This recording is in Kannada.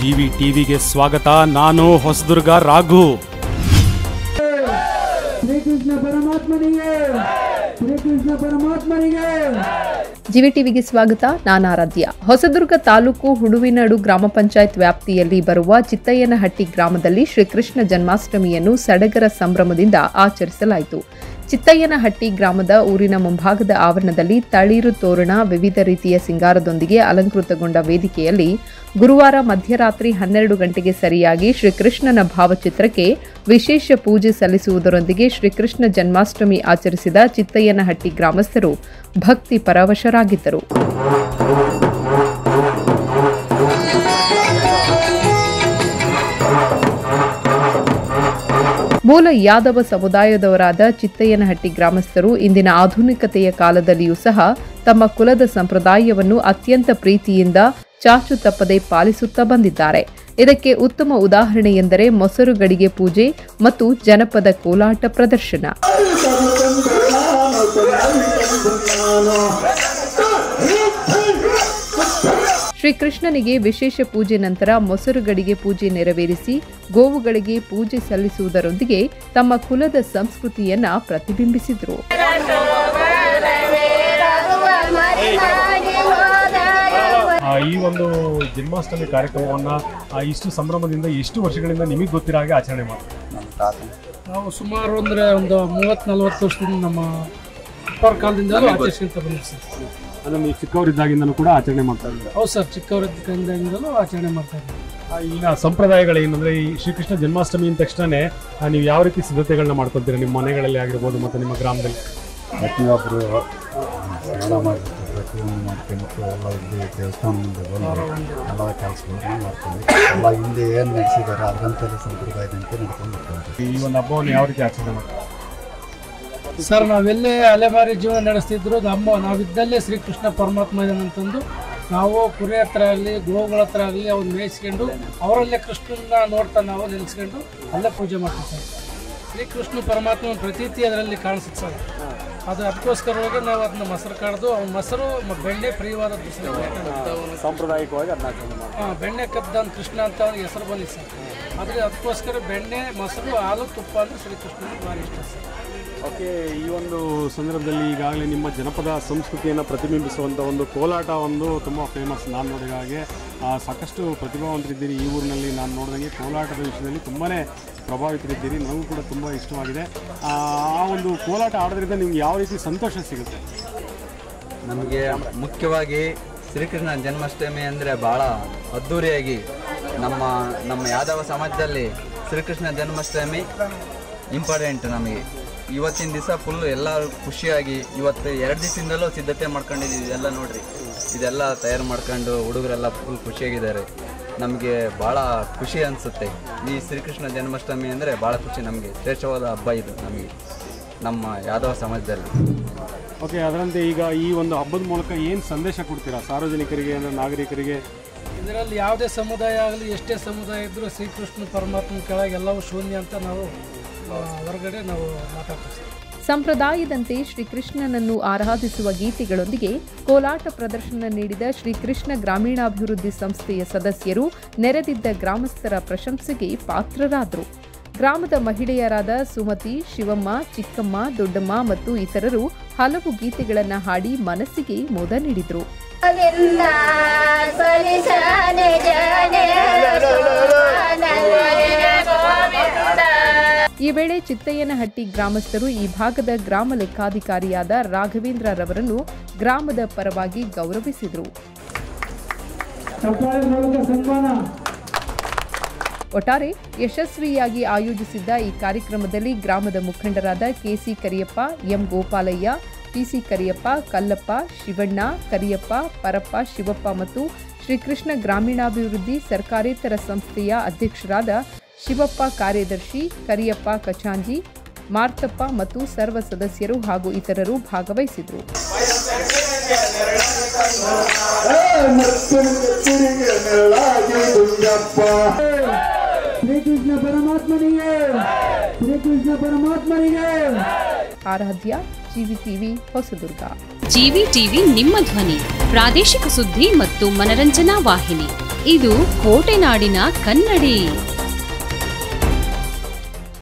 ಜಿವಿ ಟಿವಿಗೆ ಸ್ವಾಗತ ನಾನು ಹೊಸದುರ್ಗ ರಾಘು ಶ್ರೀಕೃಷ್ಣ ಪರಮಾತ್ಮನಿಗೆ ಶ್ರೀಕೃಷ್ಣ ಪರಮಾತ್ಮನಿಗೆ ಜಿವಿ ಟಿವಿಗೆ ಸ್ವಾಗತ ನಾನು ಆರಾಧ್ಯ ಹೊಸದುರ್ಗ ತಾಲೂಕು ಹುಡುವಿನಡು ಗ್ರಾಮ ಪಂಚಾಯತ್ ವ್ಯಾಪ್ತಿಯಲ್ಲಿ ಬರುವ ಚಿತ್ತಯ್ಯನಹಟ್ಟಿ ಗ್ರಾಮದಲ್ಲಿ ಶ್ರೀಕೃಷ್ಣ ಜನ್ಮಾಷ್ಟಮಿಯನ್ನು ಸಡಗರ ಸಂಭ್ರಮದಿಂದ ಆಚರಿಸಲಾಯಿತು ಚಿತ್ತಯ್ಯನಹಟ್ಟಿ ಗ್ರಾಮದ ಊರಿನ ಮುಂಭಾಗದ ಆವರಣದಲ್ಲಿ ತಳಿರು ತೋರಣ ವಿವಿಧ ರೀತಿಯ ಸಿಂಗಾರದೊಂದಿಗೆ ಅಲಂಕೃತಗೊಂಡ ವೇದಿಕೆಯಲ್ಲಿ ಗುರುವಾರ ಮಧ್ಯರಾತ್ರಿ ಹನ್ನೆರಡು ಗಂಟೆಗೆ ಸರಿಯಾಗಿ ಶ್ರೀಕೃಷ್ಣನ ಭಾವಚಿತ್ರಕ್ಕೆ ವಿಶೇಷ ಪೂಜೆ ಸಲ್ಲಿಸುವುದರೊಂದಿಗೆ ಶ್ರೀಕೃಷ್ಣ ಜನ್ಮಾಷ್ಟಮಿ ಆಚರಿಸಿದ ಚಿತ್ತಯ್ಯನಹಟ್ಟಿ ಗ್ರಾಮಸ್ಥರು ಭಕ್ತಿ ಪರವಶರಾಗಿದ್ದರು ಮೂಲ ಯಾದವ ಸಮುದಾಯದವರಾದ ಚಿತ್ತಯ್ಯನಹಟ್ಟಿ ಗ್ರಾಮಸ್ಥರು ಇಂದಿನ ಆಧುನಿಕತೆಯ ಕಾಲದಲ್ಲಿಯೂ ಸಹ ತಮ್ಮ ಕುಲದ ಸಂಪ್ರದಾಯವನ್ನು ಅತ್ಯಂತ ಪ್ರೀತಿಯಿಂದ ಚಾಚು ತಪ್ಪದೆ ಪಾಲಿಸುತ್ತಾ ಬಂದಿದ್ದಾರೆ ಇದಕ್ಕೆ ಉತ್ತಮ ಉದಾಹರಣೆ ಎಂದರೆ ಮೊಸರು ಗಡಿಗೆ ಪೂಜೆ ಮತ್ತು ಜನಪದ ಕೋಲಾಟ ಪ್ರದರ್ಶನ ಶ್ರೀಕೃಷ್ಣನಿಗೆ ವಿಶೇಷ ಪೂಜೆ ನಂತರ ಮೊಸರು ಗಡಿಗೆ ಪೂಜೆ ನೆರವೇರಿಸಿ ಗೋವುಗಳಿಗೆ ಪೂಜೆ ಸಲ್ಲಿಸುವುದರೊಂದಿಗೆ ತಮ್ಮ ಕುಲದ ಸಂಸ್ಕೃತಿಯನ್ನ ಪ್ರತಿಬಿಂಬಿಸಿದರು ಆ, ಈ ಒಂದು ಜನ್ಮಾಷ್ಟಮಿ ಕಾರ್ಯಕ್ರಮವನ್ನ ಆ, ಇಷ್ಟು ಸಂಭ್ರಮದಿಂದ ಎಷ್ಟು ವರ್ಷಗಳಿಂದ ನಿಮಗೆ ಗೊತ್ತಿರೋ ಹಾಗೆ ಆಚರಣೆ ಮಾಡ್ತಾರೆ ನಾವು ಸುಮಾರು ಅಂದರೆ ಒಂದು ಮೂವತ್ತು ನಲ್ವತ್ತು ವರ್ಷದಿಂದ ನಮ್ಮ ಅಪ್ಪರ ಕಾಲದಿಂದಲೂ ಆಚರಿಸ್ಕೊಂತ ಬಂದಿವಿ ಸರ್ ಅಂದ್ರೆ ನೀವು ಚಿಕ್ಕವರಿದ್ದಾಗಿಂದನೂ ಕೂಡ ಆಚರಣೆ ಮಾಡ್ತಾ ಇದ್ದಾರೆ ಹೌದು ಸರ್ ಚಿಕ್ಕವರಿದ್ದರಿಂದಲೂ ಆಚರಣೆ ಮಾಡ್ತಾ ಇದ್ದೀವಿ ಆ, ಈಗ ಸಂಪ್ರದಾಯಗಳು ಏನಂದ್ರೆ ಈ ಶ್ರೀಕೃಷ್ಣ ಜನ್ಮಾಷ್ಟಮಿ ಅಂದ ತಕ್ಷಣನೇ ಆ, ನೀವು ಯಾವ ರೀತಿ ಸಿದ್ಧತೆಗಳನ್ನ ಮಾಡ್ಕೊತೀರಾ ನಿಮ್ಮ ಮನೆಗಳಲ್ಲಿ ಆಗಿರ್ಬೋದು ಮತ್ತು ನಿಮ್ಮ ಗ್ರಾಮದಲ್ಲಿ ಪ್ರತಿಯೊಬ್ಬರು ಸ್ನಾನ ಮಾಡಬೇಕು ಪ್ರತಿಯೊಂದು ಮಾಡ್ಕೊಂಡು ಎಲ್ಲ ಇಲ್ಲಿ ದೇವಸ್ಥಾನ ಮುಂದೆ ಬಂದು ಎಲ್ಲ ಕೆಲಸಗಳನ್ನ ಮಾಡ್ಕೊಂಡು ಎಲ್ಲ ಹಿಂದೆ ಏನು ನಡೆಸಿದ್ದಾರೆ ಅದರಂತೆಲ್ಲ ಸಂಪ್ರದಾಯದಂತೆ ನಡ್ಕೊಂಡು ಬರ್ತಾರೆ ಈ ಒಂದು ಹಬ್ಬವನ್ನು ಯಾವ ರೀತಿ ಆಚರಣೆ ಮಾಡ್ತಾರೆ ಸರ್ ನಾವೆಲ್ಲೇ ಅಲೆಮಾರಿ ಜೀವನ ನಡೆಸ್ತಿದ್ರು ನಮ್ಮ ನಾವಿದ್ದಲ್ಲೇ ಶ್ರೀಕೃಷ್ಣ ಪರಮಾತ್ಮ ಇದ್ದಾನಂತಂದು ನಾವು ಕುರಿ ಹತ್ರ ಆಗಲಿ ಗೋವುಗಳ ಹತ್ರ ಆಗಲಿ ಅವ್ನು ಮೇಯಿಸ್ಕೊಂಡು ಅವರಲ್ಲೇ ಕೃಷ್ಣನ ನೋಡ್ತಾ ನಾವು ನೆನೆಸ್ಕೊಂಡು ಅಲ್ಲೇ ಪೂಜೆ ಮಾಡ್ತೀವಿ ಸರ್ ಶ್ರೀಕೃಷ್ಣ ಪರಮಾತ್ಮನ ಪ್ರತೀತಿ ಅದರಲ್ಲಿ ಕಾಣಿಸುತ್ತೆ ಸರ್ ಅದು ಅದಕ್ಕೋಸ್ಕರವಾಗಿ ನಾವು ಅದನ್ನ ಮೊಸರು ಕಡ್ದು ಅವ್ನ ಮೊಸರು ಮ- ಬೆಣ್ಣೆ ಪ್ರಿಯವಾದದ್ದು ಸರ್ ಸಾಂಪ್ರದಾಯಿಕವಾಗಿ ಅದನ್ನ ಆಚರಣೆ ಮಾಡ್ತಾರೆ ಆ, ಬೆಣ್ಣೆ ಕದ್ದಾನ್ ಕೃಷ್ಣ ಅಂತ ಅವನಿಗೆ ಹೆಸರು ಬಂದಿದೆ ಸರ್ ಆದರೆ ಅದಕ್ಕೋಸ್ಕರ ಬೆಣ್ಣೆ ಮೊಸರು ಹಾಲು ತುಪ್ಪ ಅಂದರೆ ಶ್ರೀಕೃಷ್ಣನಿಗೆ ಭಾರಿ ಇಷ್ಟ ಸರ್ ಓಕೆ ಈ ಒಂದು ಸಂದರ್ಭದಲ್ಲಿ ಈಗಾಗಲೇ ನಿಮ್ಮ ಜನಪದ ಸಂಸ್ಕೃತಿಯನ್ನು ಪ್ರತಿಬಿಂಬಿಸುವಂಥ ಒಂದು ಕೋಲಾಟ ಒಂದು ತುಂಬ ಫೇಮಸ್ ನಾನು ನೋಡಿದ ಹಾಗೆ ಆ, ಸಾಕಷ್ಟು ಪ್ರತಿಭಾವಂತರಿದ್ದೀರಿ ಈ ಊರಿನಲ್ಲಿ ನಾನು ನೋಡಿದಂಗೆ ಕೋಲಾಟದ ವಿಷಯದಲ್ಲಿ ತುಂಬಾ ಪ್ರಭಾವಿತರಿದ್ದೀರಿ ನನಗೂ ಕೂಡ ತುಂಬ ಇಷ್ಟವಾಗಿದೆ ಆ ಆ ಒಂದು ಕೋಲಾಟ ಆಡೋದ್ರಿಂದ ನಿಮ್ಗೆ ಯಾವ ರೀತಿ ಸಂತೋಷ ಸಿಗುತ್ತೆ ನಮಗೆ ಮುಖ್ಯವಾಗಿ ಶ್ರೀಕೃಷ್ಣ ಜನ್ಮಾಷ್ಟಮಿ ಅಂದರೆ ಭಾಳ ಅದ್ಧೂರಿಯಾಗಿ ನಮ್ಮ ನಮ್ಮ ಯಾದವ ಸಮಾಜದಲ್ಲಿ ಶ್ರೀಕೃಷ್ಣ ಜನ್ಮಾಷ್ಟಮಿ ಇಂಪಾರ್ಟೆಂಟ್ ನಮಗೆ ಇವತ್ತಿನ ದಿವಸ ಫುಲ್ ಎಲ್ಲರೂ ಖುಷಿಯಾಗಿ ಇವತ್ತು ಎರಡು ದಿವಸದಿಂದಲೂ ಸಿದ್ಧತೆ ಮಾಡ್ಕೊಂಡಿದ್ದೀವಿ ಎಲ್ಲ ನೋಡ್ರಿ ಇದೆಲ್ಲ ತಯಾರು ಮಾಡ್ಕೊಂಡು ಹುಡುಗರೆಲ್ಲ ಫುಲ್ ಖುಷಿಯಾಗಿದ್ದಾರೆ ನಮಗೆ ಭಾಳ ಖುಷಿ ಅನಿಸುತ್ತೆ ಈ ಶ್ರೀಕೃಷ್ಣ ಜನ್ಮಾಷ್ಟಮಿ ಅಂದರೆ ಭಾಳ ಖುಷಿ ನಮಗೆ ಶ್ರೇಷ್ಠವಾದ ಹಬ್ಬ ಇದು ನಮಗೆ ನಮ್ಮ ಯಾದವ ಸಮಾಜದಲ್ಲಿ ಓಕೆ ಅದರಂತೆ ಈಗ ಈ ಒಂದು ಹಬ್ಬದ ಮೂಲಕ ಏನು ಸಂದೇಶ ಕೊಡ್ತೀರಾ ಸಾರ್ವಜನಿಕರಿಗೆ ಅಂದರೆ ನಾಗರಿಕರಿಗೆ ಇದರಲ್ಲಿ ಯಾವುದೇ ಸಮುದಾಯ ಆಗಲಿ ಎಷ್ಟೇ ಸಮುದಾಯ ಇದ್ದರೂ ಶ್ರೀಕೃಷ್ಣ ಪರಮಾತ್ಮನ ಕೆಳಗೆ ಎಲ್ಲವೂ ಶೂನ್ಯ ಅಂತ ನಾವು ಆ, ಹೊರಗಡೆ ನಾವು ಮಾತಾಡ್ತೀವಿ ಸರ್. ಸಂಪ್ರದಾಯದಂತೆ ಶ್ರೀಕೃಷ್ಣನನ್ನು ಆರಾಧಿಸುವ ಗೀತೆಗಳೊಂದಿಗೆ ಕೋಲಾಟ ಪ್ರದರ್ಶನ ನೀಡಿದ ಶ್ರೀಕೃಷ್ಣ ಗ್ರಾಮೀಣಾಭಿವೃದ್ಧಿ ಸಂಸ್ಥೆಯ ಸದಸ್ಯರು ನೆರೆದಿದ್ದ ಗ್ರಾಮಸ್ಥರ ಪ್ರಶಂಸೆಗೆ ಪಾತ್ರರಾದರು ಗ್ರಾಮದ ಮಹಿಳೆಯರಾದ ಸುಮತಿ ಶಿವಮ್ಮ ಚಿಕ್ಕಮ್ಮ ದೊಡ್ಡಮ್ಮ ಮತ್ತು ಇತರರು ಹಲವು ಗೀತೆಗಳನ್ನು ಹಾಡಿ ಮನಸ್ಸಿಗೆ ಮುದ ನೀಡಿದರು ಗೋವಿಂದ ಸಲಿಸನೆ ಜನೆ ಗೋವಿಂದ ಈ ವೇಳೆ ಚಿತ್ತಯ್ಯನಹಟ್ಟಿ ಗ್ರಾಮಸ್ಥರು ಈ ಭಾಗದ ಗ್ರಾಮ ಲೆಕ್ಕಾಧಿಕಾರಿಯಾದ ರಾಘವೇಂದ್ರ ರವರನ್ನು ಗ್ರಾಮದ ಪರವಾಗಿ ಗೌರವಿಸಿದರು ಚಪ್ಪಾಳೆ ಮೂಲಕ ಸನ್ಮಾನ ಒಟ್ಟಾರೆ ಯಶಸ್ವಿಯಾಗಿ ಆಯೋಜಿಸಿದ್ದ ಈ ಕಾರ್ಯಕ್ರಮದಲ್ಲಿ ಗ್ರಾಮದ ಮುಖಂಡರಾದ K C Kariyappa M Gopalaiah P C Kariyappa Kallappa Shivanna Kariyappa Parappa Shivappa ಮತ್ತು ಶ್ರೀಕೃಷ್ಣ ಗ್ರಾಮೀಣಾಭಿವೃದ್ಧಿ ಸರ್ಕಾರೇತರ ಸಂಸ್ಥೆಯ ಅಧ್ಯಕ್ಷರಾದ ಶಿವಪ್ಪ ಕಾರ್ಯದರ್ಶಿ ಕರಿಯಪ್ಪ ಕಚಾಂಜಿ ಮಾರ್ತಪ್ಪ ಮತ್ತು ಸರ್ವ ಸದಸ್ಯರು ಹಾಗೂ ಇತರರು ಭಾಗವಹಿಸಿದರು ಶ್ರೀಕೃಷ್ಣ ಪರಮಾತ್ಮನಿಗೆ ಶ್ರೀಕೃಷ್ಣ ಪರಮಾತ್ಮನಿಗೆ Aradhya G V TV Hosadurga G V TV ನಿಮ್ಮ ಧ್ವನಿ ಪ್ರಾದೇಶಿಕ ಸುದ್ದಿ ಮತ್ತು ಮನರಂಜನಾ ವಾಹಿನಿ ಇದು ಕೋಟೆನಾಡಿನ ಕನ್ನಡಿ